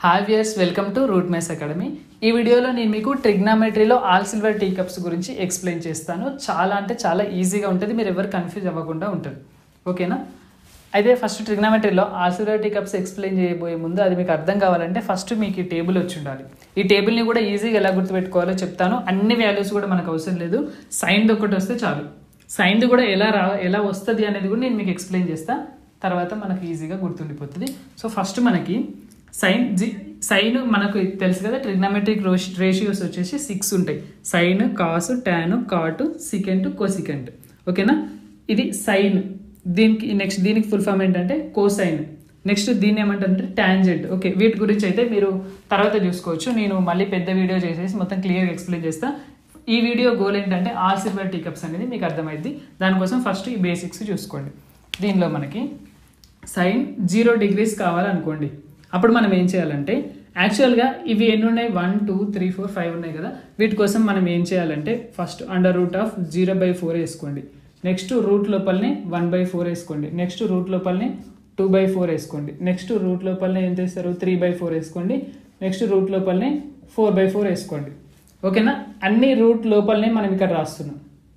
hi viewers welcome to Root Maths Academy ఈ వీడియోలో నేను మీకు ట్రిగ్నామెట్రీలో ఆల్ సిల్వర్ టీ కప్స్ గురించి ఎక్స్ప్లెయిన్ చేస్తాను చాలా అంటే చాలా ఈజీగా ఉంటుంది మీరు ఎవరు కన్ఫ్యూజ్ అవ్వకుండా ఉంటుంది ఓకేనా అయితే ఫస్ట్ ట్రిగ్నామెట్రీలో all silver tea cups explain చేయబోయే ముందు అది మీకు అర్థం కావాలంటే ఫస్ట్ మీకు ఈ టేబుల్ వచ్చి ఉండాలి ఈ టేబుల్ని కూడా ఈజీగా ఎలా గుర్తుపెట్టుకోవాలో చెప్తాను అన్ని వాల్యూస్ కూడా మనకు అవసరం లేదు సైన్ ఒకటి వస్తే చాలు సైన్ది కూడా ఎలా రా ఎలా వస్తుంది అనేది కూడా నేను మీకు ఎక్స్ప్లెయిన్ చేస్తా తర్వాత మనకు ఈజీగా గుర్తుండిపోతుంది సో ఫస్ట్ మనకి సైన్ జి సైన్ మనకు తెలుసు కదా ట్రిగ్నామెట్రిక్ రేషియోస్ వచ్చేసి సిక్స్ ఉంటాయి sine cos tan cot secant cosecant ఓకేనా ఇది సైన్ దీనికి నెక్స్ట్ దీనికి ఫుల్ ఫామ్ ఏంటంటే కోసైన్ నెక్స్ట్ దీన్ని ఏమంటారంటే టాంజెంట్ ఓకే వీటి గురించి అయితే మీరు తర్వాత చూసుకోవచ్చు నేను మళ్ళీ పెద్ద వీడియో చేసేసి మొత్తం క్లియర్గా ఎక్స్ప్లెయిన్ చేస్తా ఈ వీడియో గోల్ ఏంటంటే ఆల్ సిల్వర్ టీ కప్స్ అనేది మీకు అర్థమైంది దానికోసం ఫస్ట్ ఈ బేసిక్స్ చూసుకోండి దీనిలో మనకి సైన్ జీరో డిగ్రీస్ కావాలనుకోండి అప్పుడు మనం ఏం చేయాలంటే యాక్చువల్గా ఇవి ఎన్ని ఉన్నాయి one two three four five ఉన్నాయి కదా వీటి కోసం మనం ఏం చేయాలంటే first under root of zero by four వేసుకోండి నెక్స్ట్ రూట్ లోపలనే వన్ బై ఫోర్ వేసుకోండి నెక్స్ట్ రూట్ లోపలనే టూ బై ఫోర్ వేసుకోండి నెక్స్ట్ రూట్ లోపలనే ఏం చేస్తారు త్రీ బై ఫోర్ వేసుకోండి నెక్స్ట్ రూట్ లోపలనే ఫోర్ బై ఫోర్ వేసుకోండి ఓకేనా అన్ని రూట్ లోపలనే మనం ఇక్కడ రాస్తున్నాం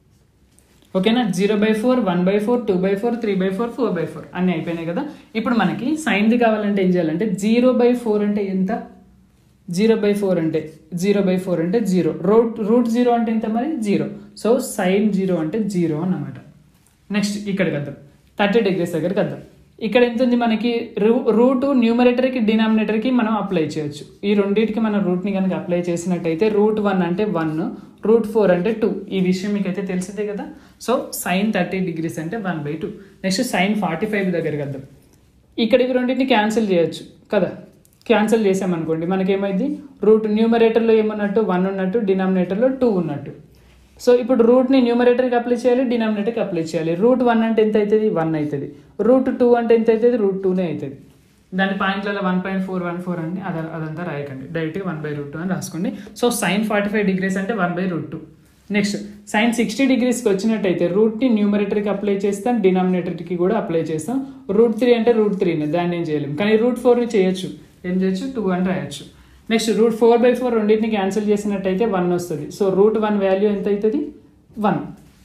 ఓకేనా zero by four one by four two by four three by four four by four అన్నీ అయిపోయినాయి కదా ఇప్పుడు మనకి సైన్ది కావాలంటే ఏం చేయాలంటే జీరో బై ఫోర్ అంటే ఎంత జీరో బై ఫోర్ అంటే జీరో బై ఫోర్ అంటే జీరో రూట్ రూట్ జీరో అంటే ఎంత మరి జీరో సో సైన్ జీరో అంటే జీరో అన్నమాట నెక్స్ట్ ఇక్కడికి వద్దాం థర్టీ డిగ్రీస్ దగ్గరికి వద్దాం ఇక్కడ ఎంత ఉంది మనకి రూ రూట్ న్యూమరేటర్కి డినామినేటర్కి మనం అప్లై చేయొచ్చు ఈ రెండింటికి మనం రూట్ని కనుక అప్లై చేసినట్టయితే రూట్ వన్ అంటే వన్ రూట్ ఫోర్ అంటే టూ ఈ విషయం మీకు అయితే తెలిసిందే కదా సో సైన్ థర్టీ డిగ్రీస్ అంటే one by two next sine forty five దగ్గరికి వద్దాం ఇక్కడ ఇవి రెండింటిని క్యాన్సిల్ చేయొచ్చు కదా క్యాన్సిల్ చేసామనుకోండి మనకేమైంది రూట్ న్యూమరేటర్లో ఏమన్నట్టు వన్ ఉన్నట్టు డినామినేటర్లో టూ ఉన్నట్టు సో ఇప్పుడు రూట్ని న్యూమరేటర్కి అప్లై చేయాలి డినామినేటర్కి అప్లై చేయాలి రూట్ వన్ అంటే ఎంత అవుతుంది వన్ అవుతుంది రూట్ టూ అంటే ఎంత అవుతుంది రూట్ టూనే అవుతుంది దాని పాయింట్లలో one point four one four అండి అద అదంతా రాయకండి డైరెక్ట్గా వన్ బై రూట్ టూ అని రాసుకోండి so sine forty five degrees అంటే one by root two next sine sixty డిగ్రీస్కి వచ్చినట్టయితే రూట్ని న్యూమరేటర్కి అప్లై చేస్తాం డినామినేటర్కి కూడా అప్లై చేస్తాం రూట్ త్రీ అంటే రూట్ త్రీని దాన్ని ఏం చేయలేం కానీ రూట్ ఫోర్ని చేయొచ్చు ఏం చేయొచ్చు టూ అని రాయొచ్చు next root four by four రెండింటిని క్యాన్సిల్ చేసినట్టయితే వన్ వస్తుంది సో రూట్ వన్ వాల్యూ ఎంత అవుతుంది వన్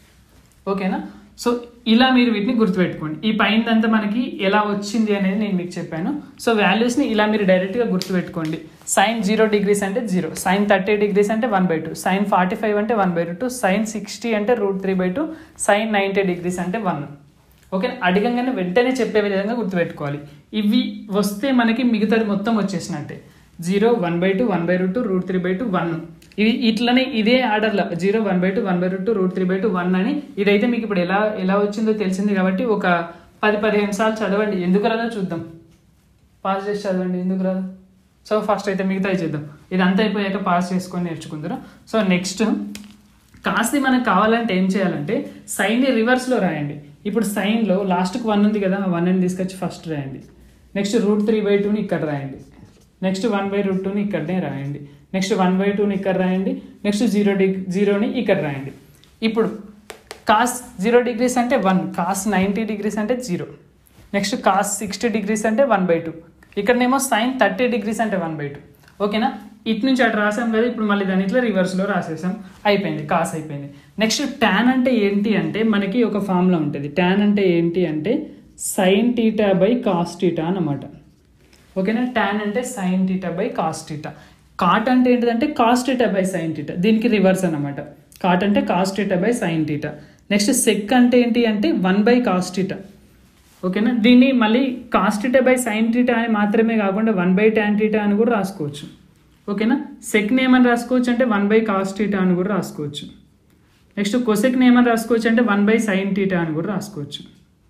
ఓకేనా సో ఇలా మీరు వీటిని గుర్తుపెట్టుకోండి ఈ పైనంతా మనకి ఎలా వచ్చింది అనేది నేను మీకు చెప్పాను సో వాల్యూస్ని ఇలా మీరు డైరెక్ట్గా గుర్తుపెట్టుకోండి సైన్ జీరో డిగ్రీస్ అంటే జీరో సైన్ థర్టీ డిగ్రీస్ అంటే one by two sine forty five అంటే one by two sine sixty అంటే root three by two sine ninety degrees అంటే వన్ ఓకే అడగంగానే వెంటనే చెప్పే విధంగా గుర్తుపెట్టుకోవాలి ఇవి వస్తే మనకి మిగతాది మొత్తం వచ్చేసినట్టే zero one by two one by root two root three by two one ఇవి ఇట్లనే ఇదే ఆర్డర్లో zero one by two one by root two root three by two one అని ఇదైతే మీకు ఇప్పుడు ఎలా ఎలా వచ్చిందో తెలిసింది కాబట్టి ఒక పది పదిహేను సార్లు చదవండి ఎందుకు రాదో చూద్దాం పాస్ చేసి చదవండి ఎందుకు రాదు సో ఫస్ట్ అయితే మిగతా చేద్దాం ఇదంతా అయిపోయాక పాస్ చేసుకొని నేర్చుకుందరు సో నెక్స్ట్ కాస్త మనకు కావాలంటే ఏం చేయాలంటే సైన్ని రివర్స్లో రాయండి ఇప్పుడు సైన్లో లాస్ట్కి వన్ ఉంది కదా వన్ అని తీసుకొచ్చి ఫస్ట్ రాయండి నెక్స్ట్ రూట్ త్రీ బై టూని ఇక్కడ రాయండి నెక్స్ట్ వన్ బై రూట్ టూని ఇక్కడనే రాయండి నెక్స్ట్ వన్ బై టూని ఇక్కడ రాయండి నెక్స్ట్ జీరో డిగ్ జీరోని ఇక్కడ రాయండి ఇప్పుడు కాస్ జీరో డిగ్రీస్ అంటే వన్ కాస్ నైంటీ డిగ్రీస్ అంటే zero next cos sixty degrees అంటే వన్ బై టూ ఇక్కడనేమో సైన్ థర్టీ డిగ్రీస్ అంటే వన్ బై టూ ఓకేనా ఇటు నుంచి అటు రాసాం కదా ఇప్పుడు మళ్ళీ దాని ఇట్లా రివర్స్లో రాసేసాం అయిపోయింది కాస్ అయిపోయింది నెక్స్ట్ ట్యాన్ అంటే ఏంటి అంటే మనకి ఒక ఫార్ములా ఉంటుంది ట్యాన్ అంటే ఏంటి అంటే sine theta by cos theta అనమాట ఓకేనా ట్యాన్ అంటే sine theta by cos theta cot అంటే ఏంటిదంటే cos theta by sine theta దీనికి రివర్స్ అనమాట కాట్ అంటే cos theta by sine theta next sec అంటే ఏంటి అంటే వన్ బై కాస్ టీటా ఓకేనా దీన్ని మళ్ళీ cos theta by sine theta అని మాత్రమే కాకుండా వన్ బై ట్యాన్ టీటా అని కూడా రాసుకోవచ్చు ఓకేనా సెక్ని ఏమని రాసుకోవచ్చు అంటే వన్ బై కాస్ టీటా అని కూడా రాసుకోవచ్చు నెక్స్ట్ కొసెక్ని ఏమని రాసుకోవచ్చు అంటే వన్ బై సైన్ టీటా అని కూడా రాసుకోవచ్చు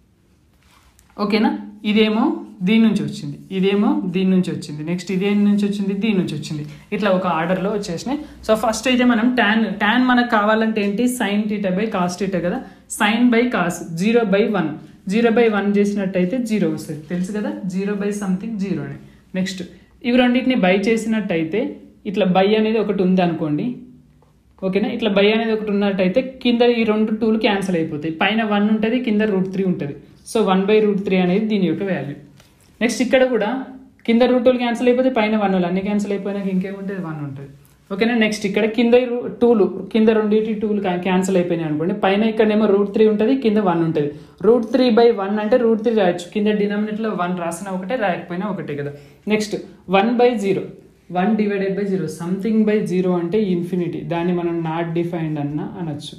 ఓకేనా ఇదేమో దీని నుంచి వచ్చింది ఇదేమో దీని నుంచి వచ్చింది నెక్స్ట్ ఇదే నుంచి వచ్చింది దీని నుంచి వచ్చింది ఇట్లా ఒక ఆర్డర్లో వచ్చేసినాయి సో ఫస్ట్ అయితే మనం ట్యాన్ ట్యాన్ మనకు కావాలంటే ఏంటి sine theta by cos theta కదా sine by cos zero by one zero by one చేసినట్టయితే జీరో వస్తుంది తెలుసు కదా జీరో బై సంథింగ్ జీరో అని నెక్స్ట్ ఇవి రెండింటిని బై చేసినట్టయితే ఇట్లా బై అనేది ఒకటి ఉంది అనుకోండి ఓకేనా ఇట్లా బై అనేది ఒకటి ఉన్నట్టయితే కింద ఈ రెండు టూలు క్యాన్సిల్ అయిపోతాయి పైన వన్ ఉంటుంది కింద రూట్ త్రీ ఉంటుంది so one by root three అనేది దీని యొక్క వాల్యూ నెక్స్ట్ ఇక్కడ కూడా కింద రూట్ టూలు క్యాన్సిల్ అయిపోతే పైన వన్ అన్ని క్యాన్సిల్ అయిపోయినాక ఇంకేముంటుంది వన్ ఉంటుంది ఓకేనా నెక్స్ట్ ఇక్కడ కింద టూలు కింద రెండింటి టూలు క్యాన్సిల్ అయిపోయినాయి అనుకోండి పైన ఇక్కడేమో రూట్ త్రీ ఉంటుంది కింద వన్ ఉంటుంది రూట్ త్రీ బై వన్ అంటే రూట్ త్రీ రాయొచ్చు కింద డినామినేట్లో వన్ రాసిన ఒకటే రాయకపోయినా ఒకటే కదా next one by zero one divided by zero something by zero అంటే ఇన్ఫినిటీ దాన్ని మనం నాట్ డిఫైన్డ్ అన్న అనొచ్చు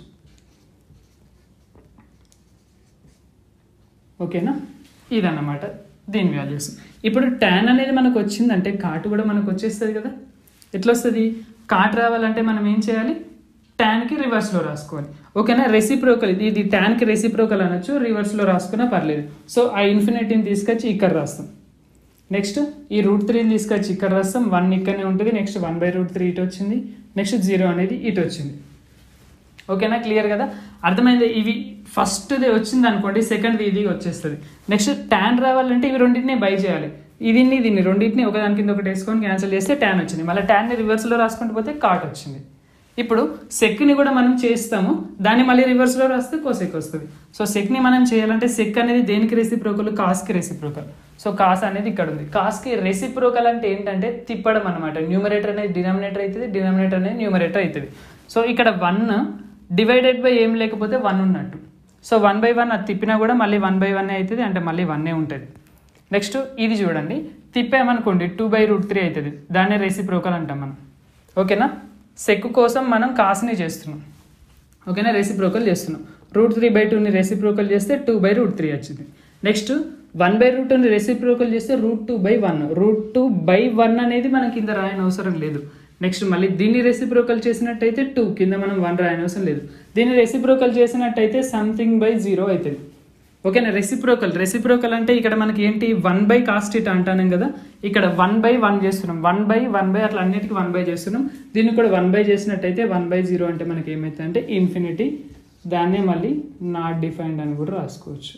ఓకేనా ఇదన్నమాట దీని వాల్యూస్ ఇప్పుడు ట్యాన్ అనేది మనకు వచ్చిందంటే కాటు కూడా మనకు వచ్చేస్తుంది కదా ఎట్లా వస్తుంది కాటు రావాలంటే మనం ఏం చేయాలి ట్యాన్కి రివర్స్లో రాసుకోవాలి ఓకేనా రెసిప్రోకల్ ఇది ట్యాన్కి రెసిప్రోకల్ అనొచ్చు రివర్స్లో రాసుకున్నా పర్లేదు సో ఆ ఇన్ఫినిటీని తీసుకొచ్చి ఇక్కడ రాస్తాం నెక్స్ట్ ఈ రూట్ త్రీని తీసుకొచ్చి ఇక్కడ రాస్తాం వన్ ఇక్కడనే ఉంటుంది next one by root three ఇటు వచ్చింది నెక్స్ట్ జీరో అనేది ఇటు వచ్చింది ఓకేనా క్లియర్ కదా అర్థమైంది ఇవి ఫస్ట్ది వచ్చింది అనుకోండి సెకండ్ ఇది వచ్చేస్తుంది నెక్స్ట్ ట్యాన్ రావాలంటే ఇవి రెండింటిని బై చేయాలి ఇది దీన్ని రెండింటిని ఒకదాని కింద ఒకటి వేసుకొని క్యాన్సిల్ చేస్తే ట్యాన్ వచ్చింది మళ్ళీ ట్యాన్ని రివర్స్లో రాసుకుంటూ పోతే కాట్ వచ్చింది ఇప్పుడు సెక్ని కూడా మనం చేస్తాము దాన్ని మళ్ళీ రివర్స్లో రాస్తే కోసెక్ వస్తుంది సో సెక్ని మనం చేయాలంటే సెక్ అనేది దేనికి రెసిప్రోకల్ కాస్కి రెసిప్రోకల్ సో కాస్ అనేది ఇక్కడ ఉంది కాస్కి రెసిప్రోకల్ అంటే ఏంటంటే తిప్పడం అనమాట న్యూమరేటర్ అనేది డినామినేటర్ అవుతుంది డినామినేటర్ అనేది న్యూమరేటర్ అవుతుంది సో ఇక్కడ వన్ డివైడెడ్ బై ఏం లేకపోతే వన్ ఉన్నట్టు సో వన్ బై వన్ అది తిప్పినా కూడా మళ్ళీ వన్ బై వన్ అవుతుంది అంటే మళ్ళీ వన్నే ఉంటుంది నెక్స్ట్ ఇది చూడండి తిప్పామనుకోండి టూ బై రూట్ త్రీ అవుతుంది దాన్నే రెసిప్రోకల్ అంటాం మనం ఓకేనా సెక్ కోసం మనం కాస్ని చేస్తున్నాం ఓకేనా రెసిప్రోకల్ చేస్తున్నాం రూట్ త్రీ బై టూని రెసిప్రోకల్ చేస్తే టూ బై రూట్ త్రీ వచ్చింది నెక్స్ట్ వన్ బై రూట్ టూని రెసిప్రోకల్ చేస్తే root two by one root two by one అనేది మనం కింద రాయని అవసరం లేదు నెక్స్ట్ మళ్ళీ దీన్ని రెసిప్రోకల్ చేసినట్టయితే టూ కింద మనం వన్ రాయని అవసరం లేదు దీన్ని రెసిప్రోకల్ చేసినట్టయితే సంథింగ్ బై జీరో అవుతుంది ఓకేనా రెసిప్రోకల్ రెసిప్రోకల్ అంటే ఇక్కడ మనకి ఏంటి వన్ బై కాస్ట్ ఇట్ అంటాను కదా ఇక్కడ వన్ బై వన్ చేస్తున్నాం వన్ బై వన్ బై అట్లా అన్నిటికీ వన్ బై చేస్తున్నాం దీన్ని కూడా వన్ బై చేసినట్టయితే వన్ బై జీరో అంటే మనకి ఏమవుతుంది అంటే ఇన్ఫినిటీ దాన్నే మళ్ళీ నాట్ డిఫైన్డ్ అని కూడా రాసుకోవచ్చు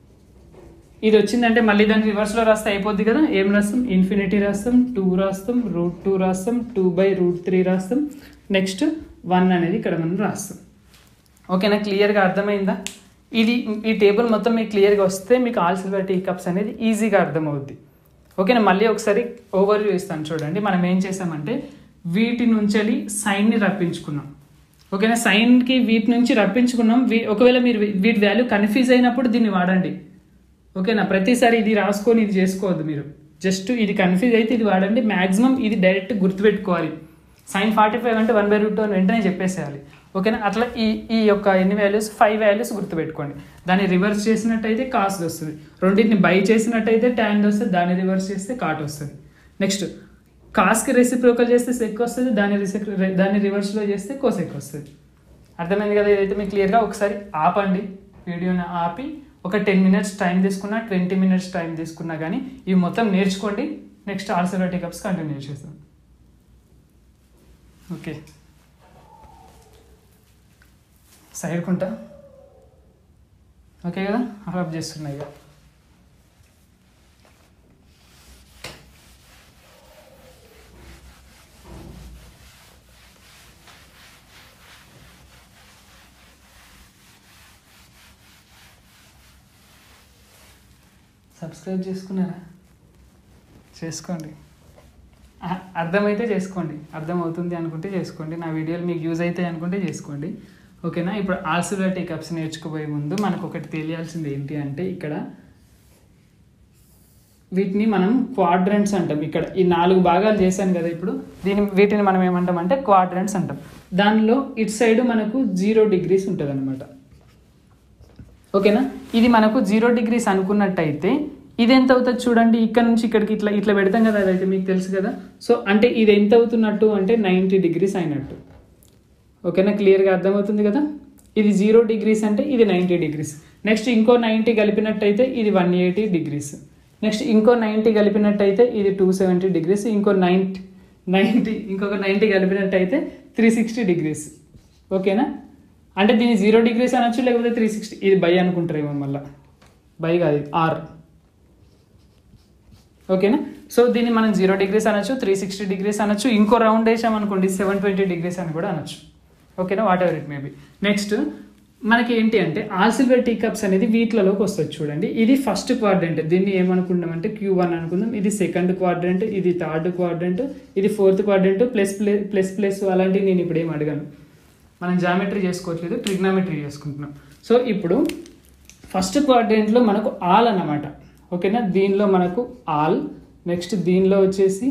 ఇది వచ్చిందంటే మళ్ళీ దాన్ని రివర్స్లో రాస్తే అయిపోద్ది కదా ఏం రాస్తాం ఇన్ఫినిటీ రాస్తాం టూ రాస్తాం రూట్ టూ రాస్తాం టూ బై రూట్ త్రీ రాస్తాం నెక్స్ట్ వన్ అనేది ఇక్కడ మనం రాస్తాం ఓకేనా క్లియర్గా అర్థమైందా ఇది ఈ టేబుల్ మొత్తం మీకు క్లియర్గా వస్తే మీకు ఆల్ సిల్వర్ టీ కప్స్ అనేది ఈజీగా అర్థమవుద్ది ఓకేనా మళ్ళీ ఒకసారి ఓవర్ ఇస్తాను చూడండి మనం ఏం చేసామంటే వీటి నుంచి సైన్ని రప్పించుకున్నాం ఓకేనా సైన్కి వీటి నుంచి రప్పించుకున్నాం వీ ఒకవేళ మీరు వీ- వీటి వాల్యూ కన్ఫ్యూజ్ అయినప్పుడు దీన్ని వాడండి ఓకేనా ప్రతిసారి ఇది రాసుకొని ఇది చేసుకోవద్దు మీరు జస్ట్ ఇది కన్ఫ్యూజ్ అయితే ఇది వాడండి మ్యాక్సిమం ఇది డైరెక్ట్ గుర్తుపెట్టుకోవాలి సైన్ ఫార్టీ ఫైవ్ అంటే వన్ బై రూట్ టూ అని వెంటనే చెప్పేసేయాలి ఓకేనా అట్లా ఈ ఈ యొక్క ఎన్ని వాల్యూస్ ఫైవ్ వాల్యూస్ గుర్తుపెట్టుకోండి దాన్ని రివర్స్ చేసినట్టయితే కాస్ట్ వస్తుంది రెండింటిని బై చేసినట్టయితే ట్యాన్ వస్తుంది దాన్ని రివర్స్ చేస్తే కాట్ వస్తుంది నెక్స్ట్ కాస్కి రెసిప్రోకల్ చేస్తే సెక్ వస్తుంది దాన్ని రిసెక్ దాన్ని రివర్స్లో చేస్తే కోసెక్ వస్తుంది అర్థమైంది కదా ఇదైతే మీకు క్లియర్గా ఒకసారి ఆపండి వీడియోని ఆపి ఒక టెన్ మినిట్స్ టైం తీసుకున్నా ట్వంటీ మినిట్స్ టైం తీసుకున్నా కానీ ఇవి మొత్తం నేర్చుకోండి నెక్స్ట్ ఆర్సెలర్ టేకప్స్ కంటిన్యూ చేస్తాం ఓకే సైడ్ కుంటా ఓకే కదా అలప్ చేస్తున్నాయి ఇక సబ్స్క్రైబ్ చేసుకున్నారా చేసుకోండి అ- అర్థమైతే చేసుకోండి అర్థమవుతుంది అనుకుంటే చేసుకోండి నా వీడియోలు మీకు యూజ్ అవుతాయి అనుకుంటే చేసుకోండి ఓకేనా ఇప్పుడు ఆల్సిలర్ టేకప్స్ నేర్చుకోబోయే ముందు మనకు ఒకటి తెలియాల్సింది ఏంటి అంటే ఇక్కడ వీటిని మనం క్వాడ్రంట్స్ అంటాం ఇక్కడ ఈ నాలుగు భాగాలు చేశాను కదా ఇప్పుడు దీని వీటిని మనం ఏమంటాం అంటే క్వాడ్రంట్స్ అంటాం దానిలో ఇటు సైడ్ మనకు జీరో డిగ్రీస్ ఉంటుంది అనమాట ఓకేనా ఇది మనకు జీరో డిగ్రీస్ అనుకున్నట్టయితే ఇది ఎంత అవుతుంది చూడండి ఇక్కడ నుంచి ఇక్కడికి ఇట్లా ఇట్లా పెడతాం కదా అదైతే మీకు తెలుసు కదా సో అంటే ఇది ఎంత అవుతున్నట్టు అంటే నైంటీ డిగ్రీస్ అయినట్టు ఓకేనా క్లియర్గా అర్థమవుతుంది కదా ఇది జీరో డిగ్రీస్ అంటే ఇది నైంటీ డిగ్రీస్ నెక్స్ట్ ఇంకో నైంటీ కలిపినట్టయితే ఇది వన్ ఎయిటీ డిగ్రీస్ నెక్స్ట్ ఇంకో నైంటీ కలిపినట్టయితే ఇది టూ సెవెంటీ డిగ్రీస్ ఇంకో నైంటీ నైంటీ ఇంకొక నైంటీ కలిపినట్టయితే త్రీ సిక్స్టీ డిగ్రీస్ ఓకేనా అంటే దీన్ని జీరో డిగ్రీస్ అనొచ్చు లేకపోతే త్రీ సిక్స్టీ ఇది బై అనుకుంటారేమో మళ్ళీ బై కాదు ఇది ఆర్ ఓకేనా సో దీన్ని మనం జీరో డిగ్రీస్ అనొచ్చు త్రీ సిక్స్టీ డిగ్రీస్ అనొచ్చు ఇంకో రౌండ్ వేసాం అనుకోండి సెవెన్ ట్వంటీ డిగ్రీస్ అని కూడా అనొచ్చు ఓకేనా whatever it may be next మనకి ఏంటి అంటే ఆల్ సిల్వర్ టీ కప్స్ అనేది వీటిలలోకి వస్తుంది చూడండి ఇది ఫస్ట్ క్వాడ్రంట్ దీన్ని ఏమనుకుంటాం అంటే క్యూ వన్ అనుకుందాం ఇది సెకండ్ క్వాడ్రంట్ ఇది థర్డ్ క్వాడ్రంట్ ఇది fourth quadrant plus plus plus అలాంటివి నేను ఇప్పుడు ఏం అడగాను మనం జామెట్రీ చేసుకోవట్లేదు ట్రిగ్నామెట్రీ చేసుకుంటున్నాం సో ఇప్పుడు ఫస్ట్ క్వాడ్రంట్లో మనకు ఆల్ అన్నమాట ఓకేనా దీనిలో మనకు ఆల్ నెక్స్ట్ దీనిలో వచ్చేసి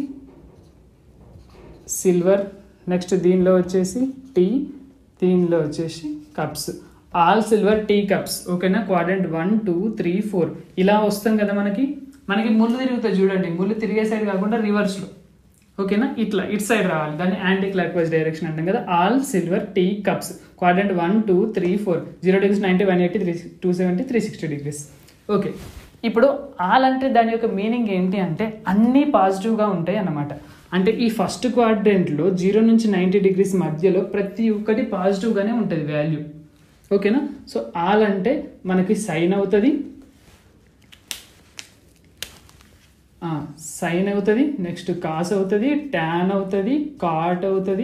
సిల్వర్ నెక్స్ట్ దీనిలో వచ్చేసి టీ దీనిలో వచ్చేసి cups all silver tea cups ఓకేనా quadrant one two three four ఇలా వస్తాం కదా మనకి మనకి ముళ్ళు తిరుగుతాయి చూడండి ముళ్ళు తిరిగే సైడ్ కాకుండా రివర్స్లో ఓకేనా ఇట్లా ఇట్ సైడ్ రావాలి దాన్ని యాంటీ క్లాక్ వైజ్ డైరెక్షన్ అంటాం కదా all silver tea cups quadrant one two three four zero degrees ninety one eighty three two seventy three sixty degrees okay ఇప్పుడు ఆల్ అంటే దాని యొక్క మీనింగ్ ఏంటి అంటే అన్నీ పాజిటివ్గా ఉంటాయి అన్నమాట అంటే ఈ ఫస్ట్ క్వాడ్రెంట్లో జీరో నుంచి నైంటీ డిగ్రీస్ మధ్యలో ప్రతి ఒక్కటి పాజిటివ్గానే ఉంటుంది వాల్యూ ఓకేనా సో ఆల్ అంటే మనకి సైన్ అవుతుంది సైన్ అవుతుంది నెక్స్ట్ కాస్ అవుతుంది ట్యాన్ అవుతుంది కాట్ అవుతుంది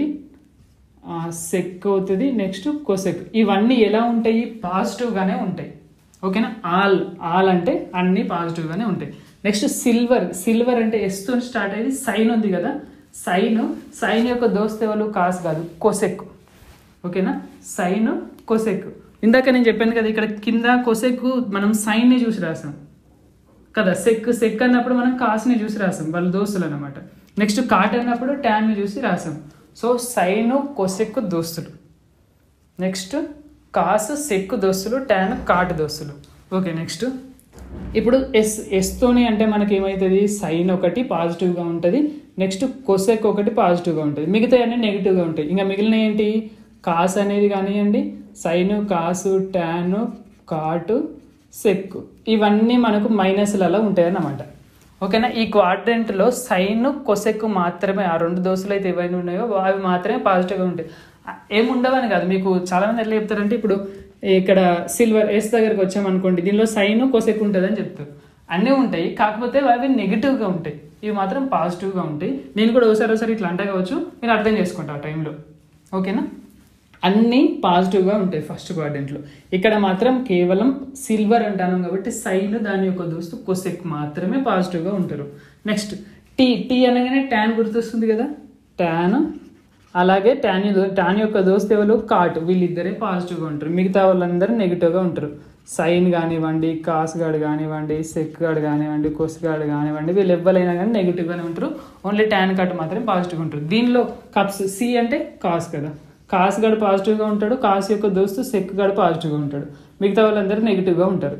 సెక్ అవుతుంది నెక్స్ట్ కొసెక్ ఇవన్నీ ఎలా ఉంటాయి పాజిటివ్గానే ఉంటాయి ఓకేనా ఆల్ ఆల్ అంటే అన్నీ పాజిటివ్గానే ఉంటాయి నెక్స్ట్ సిల్వర్ సిల్వర్ అంటే ఎస్తో స్టార్ట్ అయ్యేది సైన్ ఉంది కదా సైన్ సైన్ యొక్క దోస్త్ ఎవరు కాస్ కాదు కొసెక్ ఓకేనా సైన్ కొసెక్ ఇందాక నేను చెప్పాను కదా ఇక్కడ కింద కొసెక్ మనం సైన్ని చూసి రాసాం కదా సెక్ సెక్ అన్నప్పుడు మనం కాస్ని చూసి రాసాం వాళ్ళ దోస్తులు అనమాట నెక్స్ట్ కాట్ అన్నప్పుడు ట్యాన్ని చూసి రాసాం సో సైన్ కొసెక్ దోస్తులు నెక్స్ట్ కాస్ సెక్ దోస్తులు ట్యాన్ కాట్ దోస్తులు ఓకే నెక్స్ట్ ఇప్పుడు ఎస్ ఎస్తోని అంటే మనకి ఏమవుతుంది సైన్ ఒకటి పాజిటివ్గా ఉంటుంది నెక్స్ట్ కొసెక్ ఒకటి పాజిటివ్గా ఉంటుంది మిగతా అన్నీ నెగిటివ్గా ఉంటాయి ఇంకా మిగిలిన ఏంటి కాస్ అనేది కానివ్వండి sine cos tan cot sec ఇవన్నీ మనకు మైనస్లలో ఉంటాయి అన్నమాట ఓకేనా ఈ క్వాడ్రెంట్లో సైన్ కొసెక్ మాత్రమే ఆ రెండు దోశలు అయితే ఏవైనా ఉన్నాయో అవి మాత్రమే పాజిటివ్గా ఉంటాయి ఏముండవని కాదు మీకు చాలామంది ఎట్లా చెప్తారంటే ఇప్పుడు ఇక్కడ సిల్వర్ ఎస్ దగ్గరకు వచ్చామనుకోండి దీనిలో సైన్ కొసెక్ ఉంటుంది అని చెప్తారు అన్నీ ఉంటాయి కాకపోతే అవి నెగిటివ్గా ఉంటాయి ఇవి మాత్రం పాజిటివ్గా ఉంటాయి నేను కూడా ఒకసారి ఒకసారి ఇట్లా అంటే కావచ్చు మీరు అర్థం చేసుకుంటా ఆ టైంలో ఓకేనా అన్నీ పాజిటివ్గా ఉంటాయి ఫస్ట్ క్వాడ్రెంట్లో ఇక్కడ మాత్రం కేవలం సిల్వర్ అంటాను కాబట్టి సైన్ దాని యొక్క దోస్తు కొసెక్ మాత్రమే పాజిటివ్గా ఉంటారు నెక్స్ట్ టీ టీ అనగానే ట్యాన్ గుర్తొస్తుంది కదా ట్యాన్ అలాగే ట్యాన్ ట్యాన్ యొక్క దోస్తు ఎవరు కాట్ వీళ్ళిద్దరే పాజిటివ్గా ఉంటారు మిగతా వాళ్ళందరూ నెగిటివ్గా ఉంటారు సైన్ కానివ్వండి కాస్ గాడు కానివ్వండి సెక్ గాడు కానివ్వండి కొస్ గాడు కానివ్వండి వీళ్ళు ఎవ్వరైనా కానీ నెగిటివ్గానే ఉంటారు ఓన్లీ ట్యాన్ కట్ మాత్రమే పాజిటివ్గా ఉంటారు దీనిలో కప్స్ సి అంటే కాస్ కదా కాస్ గడు పాజిటివ్గా ఉంటాడు కాస్ యొక్క దోస్తు సెక్ గడు పాజిటివ్గా ఉంటాడు మిగతా వాళ్ళందరూ నెగిటివ్గా ఉంటారు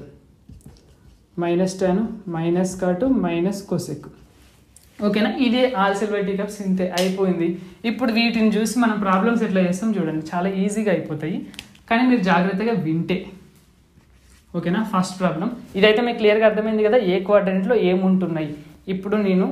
minus tan minus cot minus cosec ఓకేనా ఇదే ఆల్ సిల్వర్ టీ కప్స్ ఇంతే అయిపోయింది ఇప్పుడు వీటిని చూసి మనం ప్రాబ్లమ్స్ ఎట్లా చేస్తాం చూడండి చాలా ఈజీగా అయిపోతాయి కానీ మీరు జాగ్రత్తగా వింటే ఓకేనా ఫస్ట్ ప్రాబ్లం ఇదైతే మీకు క్లియర్గా అర్థమైంది కదా ఏ క్వాడ్రెంట్లో ఏముంటున్నాయి ఇప్పుడు నేను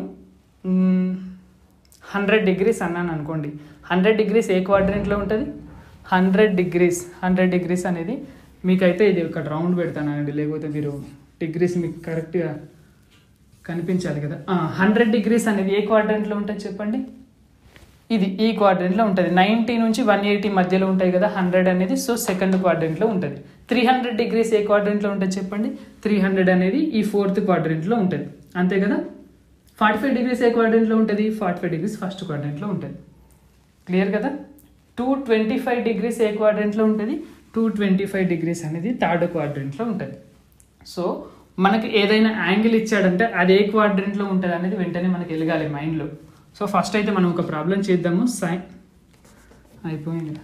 హండ్రెడ్ డిగ్రీస్ అన్నాను అనుకోండి హండ్రెడ్ డిగ్రీస్ ఏ క్వాడ్రెంట్లో ఉంటుంది హండ్రెడ్ డిగ్రీస్ హండ్రెడ్ డిగ్రీస్ అనేది మీకైతే ఇది ఒక రౌండ్ పెడతానండి లేకపోతే మీరు డిగ్రీస్ మీకు కరెక్ట్గా కనిపించాలి కదా హండ్రెడ్ డిగ్రీస్ అనేది ఏ క్వాడ్రెంట్లో ఉంటుంది చెప్పండి ఇది ఈ క్వాడ్రెంట్లో ఉంటుంది నైంటీ నుంచి వన్ ఎయిటీ మధ్యలో ఉంటాయి కదా హండ్రెడ్ అనేది సో సెకండ్ క్వాడ్రెంట్లో ఉంటుంది త్రీ హండ్రెడ్ డిగ్రీస్ ఏ క్వాడ్రెంట్లో ఉంటుంది చెప్పండి త్రీ హండ్రెడ్ అనేది ఈ ఫోర్త్ క్వాడ్రెంట్లో ఉంటుంది అంతే కదా ఫార్టీ ఫైవ్ డిగ్రీస్ ఏ క్వాడ్రెంట్లో ఉంటుంది ఫార్టీ ఫైవ్ డిగ్రీస్ ఫస్ట్ క్వాడ్రెంట్లో ఉంటుంది క్లియర్ కదా టూ ట్వంటీ ఫైవ్ డిగ్రీస్ ఏ క్వాడ్రెంట్లో ఉంటుంది టూ ట్వంటీ ఫైవ్ డిగ్రీస్ అనేది థర్డ్ క్వాడ్రెంట్లో ఉంటుంది సో మనకి ఏదైనా యాంగిల్ ఇచ్చాడంటే అది ఏ క్వాడ్రెంట్లో ఉంటుంది అనేది వెంటనే మనకి వెలగాలి మైండ్లో సో ఫస్ట్ అయితే మనం ఒక ప్రాబ్లం చేద్దాము సైన్ అయిపోయింది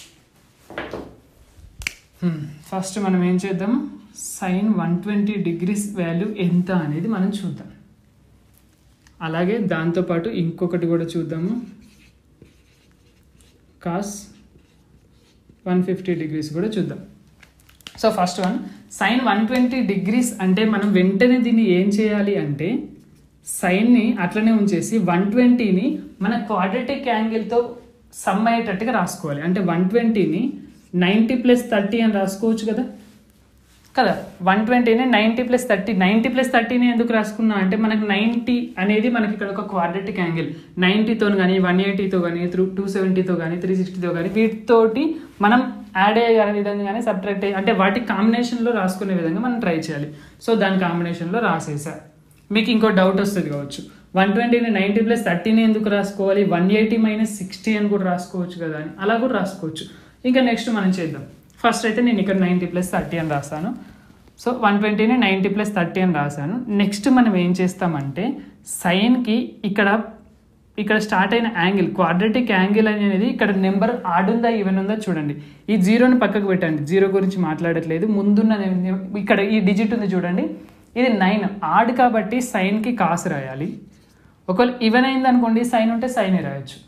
ఫస్ట్ మనం ఏం చేద్దాము sine one twenty degrees value ఎంత అనేది మనం చూద్దాం అలాగే దాంతోపాటు ఇంకొకటి కూడా చూద్దాము కాస్ వన్ ఫిఫ్టీ డిగ్రీస్ కూడా చూద్దాం so first one sine one twenty degrees అంటే మనం వెంటనే దీన్ని ఏం చేయాలి అంటే సైన్ని అట్లనే ఉంచేసి వన్ ట్వంటీని మన క్వాడ్రటిక్ యాంగిల్తో సమ్ అయ్యేటట్టుగా రాసుకోవాలి అంటే వన్ ట్వంటీని నైంటీ ప్లస్ థర్టీ అని రాసుకోవచ్చు కదా కదా వన్ ట్వంటీని ninety plus thirty ninety plus థర్టీని ఎందుకు రాసుకున్నా అంటే మనకి నైంటీ అనేది మనకి ఇక్కడ ఒక క్వాడ్రటిక్ యాంగిల్ నైంటీతో కానీ వన్ ఎయిటీతో కానీ త్రూ టూ సెవెంటీతో కానీ త్రీ సిక్స్టీతో కానీ వీటితోటి మనం యాడ్ అయ్యే విధంగా కానీ సబ్ట్రాక్ట్ అయ్యి అంటే వాటి కాంబినేషన్లో రాసుకునే విధంగా మనం ట్రై చేయాలి సో దాని కాంబినేషన్లో రాసేసా మీకు ఇంకో డౌట్ వస్తుంది కావచ్చు వన్ ట్వంటీని నైంటీ ప్లస్ థర్టీని ఎందుకు రాసుకోవాలి వన్ ఎయిటీ మైనస్ సిక్స్టీ అని కూడా రాసుకోవచ్చు కదా అని అలా కూడా రాసుకోవచ్చు ఇంకా నెక్స్ట్ మనం చేద్దాం ఫస్ట్ అయితే నేను ఇక్కడ నైంటీ ప్లస్ థర్టీ అని రాస్తాను సో వన్ ట్వంటీని నైంటీ ప్లస్ థర్టీ అని రాశాను నెక్స్ట్ మనం ఏం చేస్తామంటే సైన్కి ఇక్కడ ఇక్కడ స్టార్ట్ అయిన యాంగిల్ క్వాడ్రటిక్ యాంగిల్ అనేది ఇక్కడ నెంబర్ ఆడ్ ఉందా ఈవెన్ ఉందా చూడండి ఈ జీరోని పక్కకు పెట్టండి జీరో గురించి మాట్లాడట్లేదు ముందున్న నె- ఇక్కడ ఈ డిజిట్ ఉంది చూడండి ఇది నైన్ ఆడ్ కాబట్టి సైన్కి కాసు రాయాలి ఒకవేళ ఈవెన్ అయింది అనుకోండి సైన్ ఉంటే సైనే రాయొచ్చు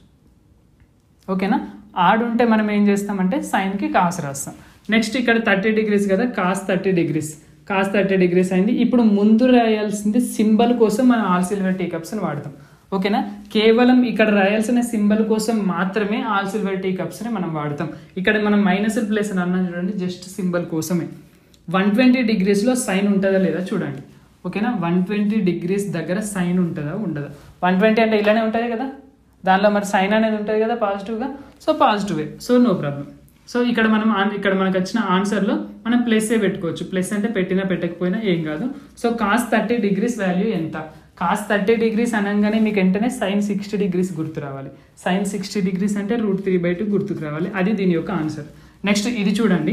ఓకేనా ఆడ్ ఉంటే మనం ఏం చేస్తామంటే సైన్కి కాస్ రాస్తాం నెక్స్ట్ ఇక్కడ థర్టీ డిగ్రీస్ కదా cos thirty degrees cos thirty degrees అయింది ఇప్పుడు ముందు రాయాల్సింది సింబల్ కోసం మనం ఆల్ సిల్వర్ టీ కప్స్ని వాడతాం ఓకేనా కేవలం ఇక్కడ రాయాల్సిన సింబల్ కోసం మాత్రమే ఆల్ సిల్వర్ టీ కప్స్ని మనం వాడతాం ఇక్కడ మనం మైనస్ ప్లేస్ అని అన్నాం చూడండి జస్ట్ సింబల్ కోసమే వన్ ట్వంటీ డిగ్రీస్లో సైన్ ఉంటుందా లేదా చూడండి ఓకేనా వన్ ట్వంటీ డిగ్రీస్ దగ్గర సైన్ ఉంటుందా ఉండదా వన్ ట్వంటీ అంటే ఇలానే ఉంటుంది కదా దానిలో మరి సైన్ అనేది ఉంటుంది కదా పాజిటివ్గా సో పాజిటివే సో నో ప్రాబ్లం సో ఇక్కడ మనం ఆన్- ఇక్కడ మనకు వచ్చిన ఆన్సర్లో మనం ప్లస్ఏ పెట్టుకోవచ్చు ప్లస్ అంటే పెట్టినా పెట్టకపోయినా ఏం కాదు so cos thirty degrees value ఎంత కాస్ థర్టీ డిగ్రీస్ అనగానే మీకు వెంటనే సైన్ సిక్స్టీ డిగ్రీస్ గుర్తు రావాలి సైన్ సిక్స్టీ డిగ్రీస్ అంటే రూట్ త్రీ బై టూ గుర్తుకు రావాలి అది దీని యొక్క ఆన్సర్ నెక్స్ట్ ఇది చూడండి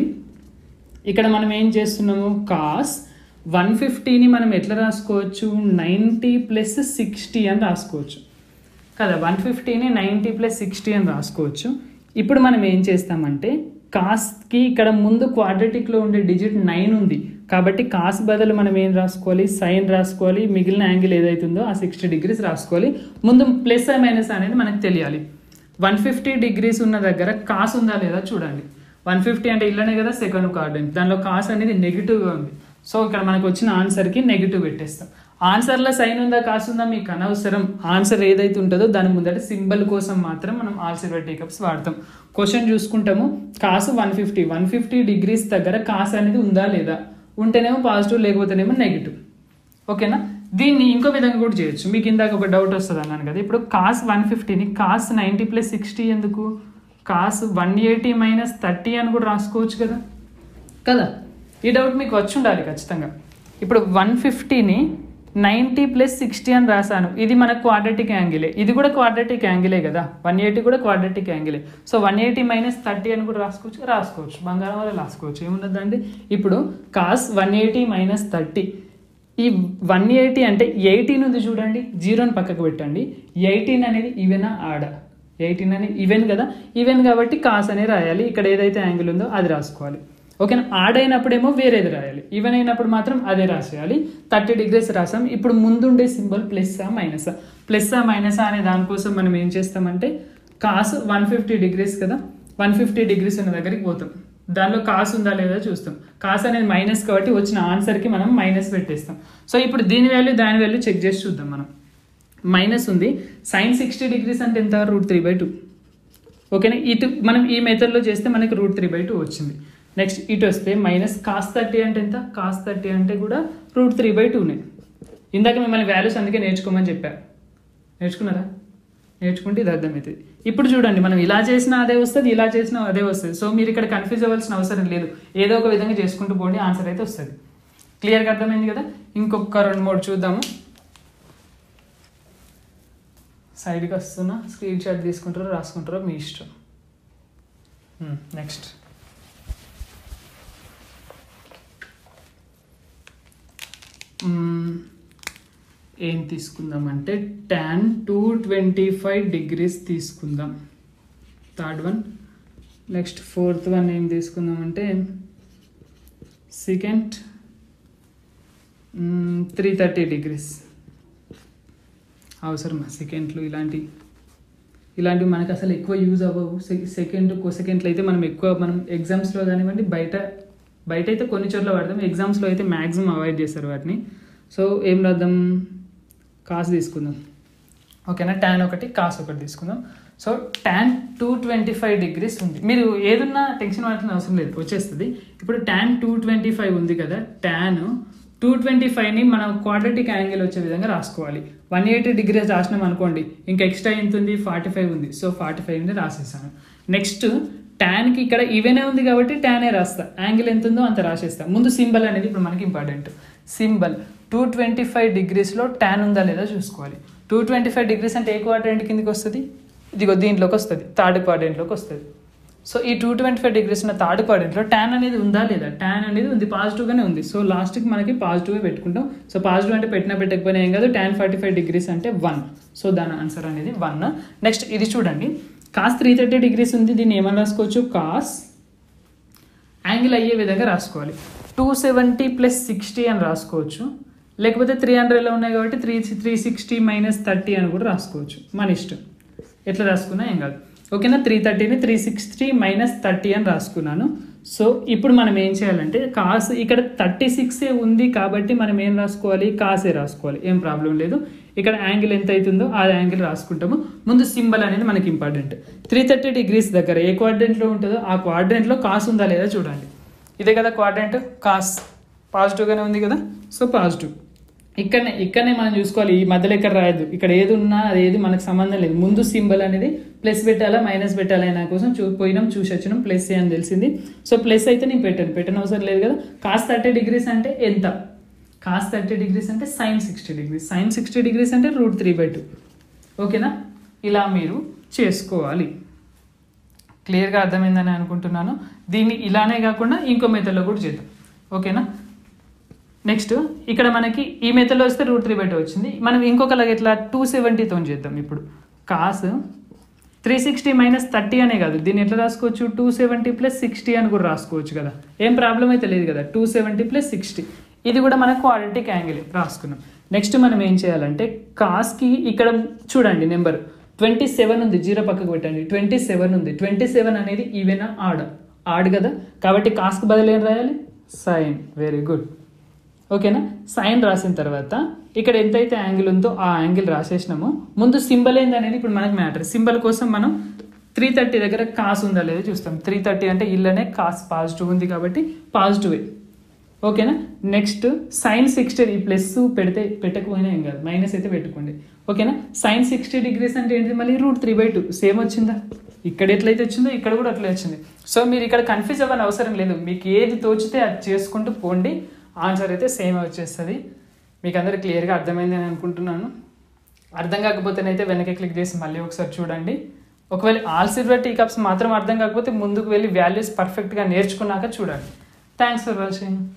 ఇక్కడ మనం ఏం చేస్తున్నాము కాస్ వన్ ఫిఫ్టీని మనం ఎట్లా రాసుకోవచ్చు నైంటీ ప్లస్ సిక్స్టీ అని రాసుకోవచ్చు కదా వన్ ఫిఫ్టీని నైంటీ ప్లస్ సిక్స్టీ అని రాసుకోవచ్చు ఇప్పుడు మనం ఏం చేస్తామంటే కాస్కి ఇక్కడ ముందు క్వాడ్రటిక్లో ఉండే డిజిట్ నైన్ ఉంది కాబట్టి కాస్ బదులు మనం ఏం రాసుకోవాలి సైన్ రాసుకోవాలి మిగిలిన యాంగిల్ ఏదైతుందో ఆ సిక్స్టీ డిగ్రీస్ రాసుకోవాలి ముందు ప్లస్ మైనస్ అనేది మనకు తెలియాలి వన్ ఫిఫ్టీ డిగ్రీస్ ఉన్న దగ్గర కాస్ ఉందా లేదా చూడండి వన్ ఫిఫ్టీ అంటే ఇల్లనే కదా సెకండ్ కార్డన్ దానిలో కాస్ అనేది నెగిటివ్గా ఉంది సో ఇక్కడ మనకు వచ్చిన ఆన్సర్కి నెగిటివ్ పెట్టేస్తాం ఆన్సర్లో సైన్ ఉందా కాస్ ఉందా మీకు అనవసరం ఆన్సర్ ఏదైతే ఉంటుందో దాని ముందట సింబల్ కోసం మాత్రం మనం ఆల్ సిల్వర్ టీ కప్స్ వాడతాం క్వశ్చన్ చూసుకుంటాము cos one fifty one fifty degrees దగ్గర కాస్ అనేది ఉందా లేదా ఉంటేనేమో పాజిటివ్ లేకపోతేనేమో నెగిటివ్ ఓకేనా దీన్ని ఇంకో విధంగా కూడా చేయొచ్చు మీకు ఇందాక ఒక డౌట్ వస్తుంది అన్నాను కదా ఇప్పుడు కాస్ వన్ ఫిఫ్టీని కాస్ నైంటీ ప్లస్ సిక్స్టీ ఎందుకు cos one eighty minus thirty అని కూడా రాసుకోవచ్చు కదా కదా ఈ డౌట్ మీకు వచ్చి ఉండాలి ఖచ్చితంగా ఇప్పుడు వన్ ఫిఫ్టీని నైంటీ ప్లస్ సిక్స్టీ అని రాశాను ఇది మన క్వాడ్రటిక్ యాంగిలే ఇది కూడా క్వాడ్రటిక్ యాంగిలే కదా వన్ ఎయిటీ కూడా క్వాడ్రటిక్ యాంగిలే so one eighty minus thirty అని కూడా రాసుకోవచ్చు రాసుకోవచ్చు బంగారం వల్ల రాసుకోవచ్చు ఏమున్నదండి ఇప్పుడు cos one eighty minus thirty ఈ వన్ ఎయిటీ అంటే ఎయిటీన్ ఉంది చూడండి జీరోని పక్కకు పెట్టండి ఎయిటీన్ అనేది ఈవెనా ఆడ ఎయిటీన్ అనేది ఈవెన్ కదా ఈవెన్ కాబట్టి కాస్ అనేది రాయాలి ఇక్కడ ఏదైతే యాంగిల్ ఉందో అది రాసుకోవాలి ఓకేనా ఆడ్ అయినప్పుడేమో వేరేది రాయాలి ఈవెన్ అయినప్పుడు మాత్రం అదే రాసేయాలి థర్టీ డిగ్రీస్ రాసాం ఇప్పుడు ముందుండే సింబల్ ప్లస్సా మైనసా ప్లస్సా మైనసా అనే దానికోసం మనం ఏం చేస్తామంటే కాస్ వన్ ఫిఫ్టీ డిగ్రీస్ కదా వన్ ఫిఫ్టీ డిగ్రీస్ ఉన్న దగ్గరికి పోతాం దానిలో కాస్ ఉందా లేదా చూస్తాం కాస్ అనేది మైనస్ కాబట్టి వచ్చిన ఆన్సర్కి మనం మైనస్ పెట్టేస్తాం సో ఇప్పుడు దీని వాల్యూ దాని వాల్యూ చెక్ చేసి చూద్దాం మనం మైనస్ ఉంది సైన్ సిక్స్టీ డిగ్రీస్ అంటే ఎంత రూట్ త్రీ బై టూ ఓకేనా ఇటు మనం ఈ మెథడ్లో చేస్తే మనకి రూట్ త్రీ బై టూ వచ్చింది నెక్స్ట్ ఇటు వస్తే మైనస్ కాస్ థర్టీ అంటే ఎంత కాస్ థర్టీ అంటే కూడా రూట్ త్రీ బై టూనే ఇందాక మిమ్మల్ని వాల్యూస్ అందుకే నేర్చుకోమని చెప్పారు నేర్చుకున్నారా నేర్చుకుంటే ఇది అర్థమవుతుంది ఇప్పుడు చూడండి మనం ఇలా చేసినా అదే వస్తుంది ఇలా చేసినా అదే వస్తుంది సో మీరు ఇక్కడ కన్ఫ్యూజ్ అవ్వాల్సిన అవసరం లేదు ఏదో ఒక విధంగా చేసుకుంటూ పోండి ఆన్సర్ అయితే వస్తుంది క్లియర్గా అర్థమైంది కదా ఇంకొక రెండు మూడు చూద్దాము సైడ్కి వస్తున్నా స్క్రీన్ షాట్ తీసుకుంటారో రాసుకుంటారో మీ ఇష్టం నెక్స్ట్ ఏం తీసుకుందామంటే tan two twenty five degrees తీసుకుందాం third one next fourth one ఏం తీసుకుందామంటే సెకండ్ త్రీ థర్టీ డిగ్రీస్ అవసరమా సెకండ్లు ఇలాంటి ఇలాంటివి మనకు అసలు ఎక్కువ యూజ్ అవ్వవు సెకండ్ సెకండ్లు అయితే మనం ఎక్కువ మనం ఎగ్జామ్స్లో కానివ్వండి బయట బయట అయితే కొన్ని చోట్ల వాడతాం ఎగ్జామ్స్లో అయితే మ్యాక్సిమం అవాయిడ్ చేస్తారు వాటిని సో ఏం రాద్దాం కాస్ తీసుకుందాం ఓకేనా ట్యాన్ ఒకటి కాస్ ఒకటి తీసుకుందాం so tan two twenty five degrees ఉంది మీరు ఏదున్నా టెన్షన్ పడాల్సిన అవసరం లేదు వచ్చేస్తుంది ఇప్పుడు ట్యాన్ టూ ట్వంటీ ఫైవ్ ఉంది కదా ట్యాన్ టూ ట్వంటీ ఫైవ్ని మనం క్వాడ్రటిక్ యాంగిల్ వచ్చే విధంగా రాసుకోవాలి వన్ ఎయిటీ డిగ్రీస్ రాసినాం అనుకోండి ఇంకా ఎక్స్ట్రా ఎంత ఉంది ఫార్టీ ఫైవ్ ఉంది సో ఫార్టీ ఫైవ్ని రాసేసాను నెక్స్ట్ ట్యాన్కి ఇక్కడ ఈవెనే ఉంది కాబట్టి ట్యానే రాస్తా యాంగిల్ ఎంత ఉందో అంత రాసేస్తా ముందు సింబల్ అనేది ఇప్పుడు మనకి important symbol two twenty five డిగ్రీస్లో ట్యాన్ ఉందా లేదా చూసుకోవాలి టూ ట్వంటీ ఫైవ్ డిగ్రీస్ అంటే ఏ క్వాడ్రెంట్ కిందకి వస్తుంది ఇదిగో దీంట్లోకి వస్తుంది థర్డ్ క్వాడ్రెంట్లోకి వస్తుంది సో ఈ టూ ట్వంటీ ఫైవ్ డిగ్రీస్ ఉన్న థర్డ్ క్వాడ్రెంట్లో ట్యాన్ అనేది ఉందా లేదా ట్యాన్ అనేది ఉంది పాజిటివ్గానే ఉంది సో లాస్ట్కి మనకి పాజిటివ్గా పెట్టుకుంటాం సో పాజిటివ్ అంటే పెట్టినా పెట్టకపోయినా ఏం కాదు ట్యాన్ ఫార్టీ ఫైవ్ డిగ్రీస్ అంటే వన్ సో దాని ఆన్సర్ అనేది వన్ నెక్స్ట్ ఇది చూడండి కాస్ త్రీ థర్టీ డిగ్రీస్ ఉంది దీన్ని ఏమని రాసుకోవచ్చు కాస్ యాంగిల్ అయ్యే విధంగా రాసుకోవాలి టూ సెవెంటీ ప్లస్ సిక్స్టీ అని రాసుకోవచ్చు లేకపోతే త్రీ హండ్రెడ్లో ఉన్నాయి కాబట్టి three three sixty minus thirty అని కూడా రాసుకోవచ్చు మన ఇష్టం ఎట్లా రాసుకున్నా ఏం కాదు ఓకేనా త్రీ థర్టీని త్రీ సిక్స్టీ మైనస్ థర్టీ అని రాసుకున్నాను సో ఇప్పుడు మనం ఏం చేయాలంటే కాస్ ఇక్కడ థర్టీ సిక్సే ఉంది కాబట్టి మనం ఏం రాసుకోవాలి కాసే రాసుకోవాలి ఏం ప్రాబ్లం లేదు ఇక్కడ యాంగిల్ ఎంత అవుతుందో ఆ యాంగిల్ రాసుకుంటాము ముందు సింబల్ అనేది మనకి ఇంపార్టెంట్ త్రీ థర్టీ డిగ్రీస్ దగ్గర ఏ క్వాడ్రెంట్లో ఉంటుందో ఆ క్వాడ్రెంట్లో కాస్ ఉందా లేదా చూడండి ఇదే కదా క్వాడ్రెంట్ కాస్ పాజిటివ్గానే ఉంది కదా సో పాజిటివ్ ఇక్కడనే ఇక్కడనే మనం చూసుకోవాలి ఈ మధ్యలో ఇక్కడ రాయద్దు ఇక్కడ ఏది ఉన్నా అది ఏది మనకు సంబంధం లేదు ముందు సింబల్ అనేది ప్లస్ పెట్టాలా మైనస్ పెట్టాలా అయినా కోసం చూ పోయినాం చూసి వచ్చినాం ప్లస్ అని తెలిసింది సో ప్లస్ అయితే నేను పెట్టాను పెట్టిన అవసరం లేదు కదా కాస్ థర్టీ డిగ్రీస్ అంటే ఎంత కాస్ థర్టీ డిగ్రీస్ అంటే sine sixty degrees sine sixty degrees అంటే రూట్ త్రీ బై టూ ఓకేనా ఇలా మీరు చేసుకోవాలి క్లియర్గా అర్థమైందని అనుకుంటున్నాను దీన్ని ఇలానే కాకుండా ఇంకో మెథడ్లో కూడా చేద్దాం ఓకేనా నెక్స్ట్ ఇక్కడ మనకి ఈ మెథడ్లో వస్తే రూట్ త్రీ బై టూ వచ్చింది మనం ఇంకొకలాగా ఇట్లా టూ సెవెంటీతో చేద్దాం ఇప్పుడు cos three sixty minus thirty అనే కాదు దీన్ని ఎట్లా రాసుకోవచ్చు టూ సెవెంటీ ప్లస్ సిక్స్టీ అని కూడా రాసుకోవచ్చు కదా ఏం ప్రాబ్లం అయితే లేదు కదా టూ సెవెంటీ ప్లస్ సిక్స్టీ ఇది కూడా మనకు క్వాడ్రటిక్ యాంగిల్ రాసుకున్నాం నెక్స్ట్ మనం ఏం చేయాలంటే కాస్కి ఇక్కడ చూడండి నెంబర్ ట్వంటీ సెవెన్ ఉంది జీరో పక్కకు పెట్టండి ట్వంటీ సెవెన్ ఉంది ట్వంటీ సెవెన్ అనేది ఈవెన్ ఆడ్ ఆడ్ కదా కాబట్టి కాస్కి బదులు ఏం రాయాలి సైన్ వెరీ గుడ్ ఓకేనా సైన్ రాసిన తర్వాత ఇక్కడ ఎంతైతే యాంగిల్ ఉందో ఆ యాంగిల్ రాసేసినామో ముందు సింబల్ ఏందనేది ఇప్పుడు మనకు మ్యాటర్ సింబల్ కోసం మనం త్రీ థర్టీ దగ్గర కాస్ ఉందా లేదో చూస్తాం త్రీ థర్టీ అంటే ఇల్లనే కాస్ పాజిటివ్ ఉంది కాబట్టి పాజిటివే ఓకేనా నెక్స్ట్ సైన్ సిక్స్టీ ఈ ప్లస్ పెడితే పెట్టకపోయినా ఏం కాదు మైనస్ అయితే పెట్టుకోండి ఓకేనా సైన్ సిక్స్టీ డిగ్రీస్ అంటే ఏంటి మళ్ళీ root three by two same వచ్చిందా ఇక్కడ ఎట్లయితే వచ్చిందో ఇక్కడ కూడా అట్లే వచ్చింది సో మీరు ఇక్కడ కన్ఫ్యూజ్ అవ్వని అవసరం లేదు మీకు ఏది తోచితే అది చేసుకుంటూ పోండి ఆన్సర్ అయితే సేమ్ వచ్చేస్తుంది మీకు అందరు క్లియర్గా అర్థమైంది అని అనుకుంటున్నాను అర్థం కాకపోతేనైతే వెనక్కి క్లిక్ చేసి మళ్ళీ ఒకసారి చూడండి ఒకవేళ ఆల్ సిల్వర్ టీ కప్స్ మాత్రం అర్థం కాకపోతే ముందుకు వెళ్ళి వాల్యూస్ పర్ఫెక్ట్గా నేర్చుకున్నాక చూడండి థ్యాంక్స్ ఫర్ వాచింగ్